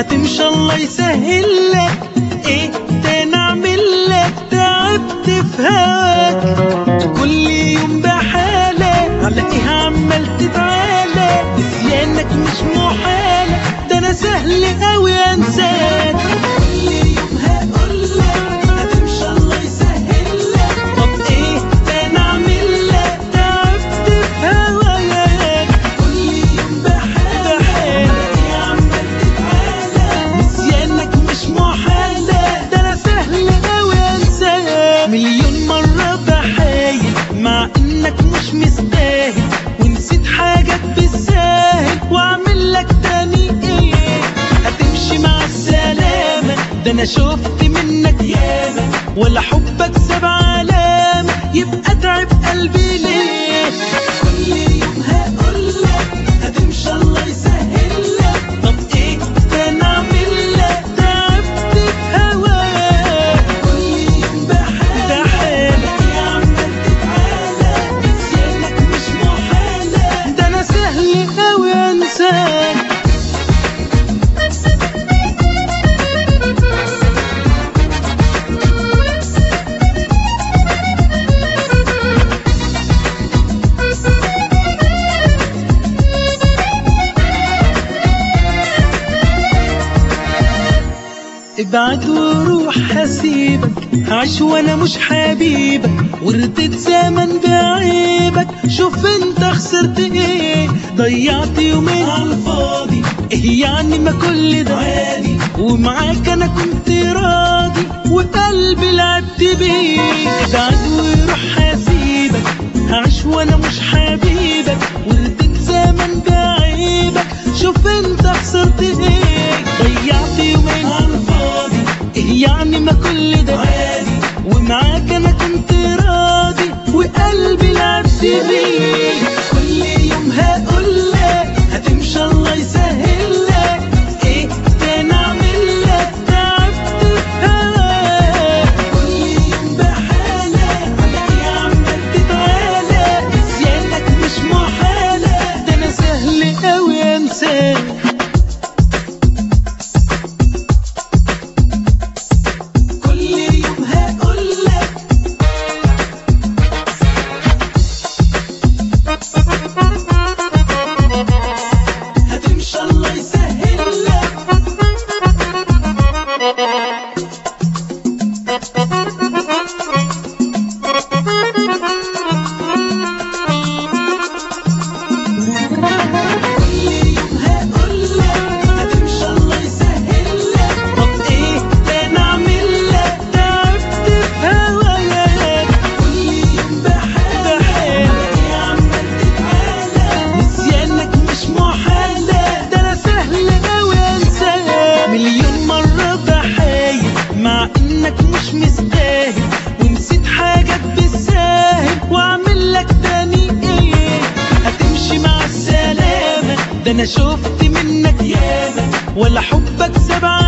هتمشي الله يسهل لك ايه تاني اعمل لك تعبت في هواك كل يوم بحالة على ايه عمال تتعالى نسيانك مش محالة ده انا سهل اوي انساك كل يوم هقولك هتمشي الله يسهل لك طب ايه تاني اعمل لك تعبت في هواك كل يوم بحالة ايه عمال تتعالى نسيانك مش محالة ده انا سهل اوي انساك مليون مرة بحايل مع انك مش مستاهل ونسيت حاجات بالساهل واعمل لك تاني ايه هتمشي مع السلامة ده انا شفت منك ياما ولا حبك ساب علامة يبقى تعب قلبي ليه كل يوم هقولك هتمشي الله يسهل لك طب ايه تاني اعمل لك تعبت في هواك كل يوم بحالة بحالة يا عمال تتعالى نسيانك مش محالة ده انا سهل اوي انساك ابعد وروح هسيبك هعيش وانا مش حبيبك وردت زمن بعيبك شوف انت خسرت ايه ضيعت يومين على الفاضي ايه يعني ما كل ده عادي ومعاك انا كنت راضي وقلبي لعبت بيه ابعد وروح هسيبك هعيش وانا مش حبيبك وردت زمن بعيبك شوف انت خسرت ايه ضيعت يومين على الفاضي ايه يعني ما كل ده عادي ومعاك انا كنت راضي وقلبي لعبت بيه كل يوم هقولك هتمشي الله يسهل لك ايه تاني اعمل لك تعبت في هواك كل يوم بحالة على ايه عمال تتعالى نسيانك مش محالة ده انا سهل اوي انساك كل يوم هقولك هتمشي الله يسهل لك كل يوم هقولك هتمشي الله يسهل لك طب ايه تاني اعمل لك تعبت في هواك كل يوم بحالة يا عمال تتعالى نسيانك مش محالة ده انا سهل اوي انساك مليون مرة بحايل مع انك مش مستاهل ونسيت حاجات بالساهل واعمل لك تاني ايه هتمشي مع السلامة ده انا شفت منك ياما ولا حبك ساب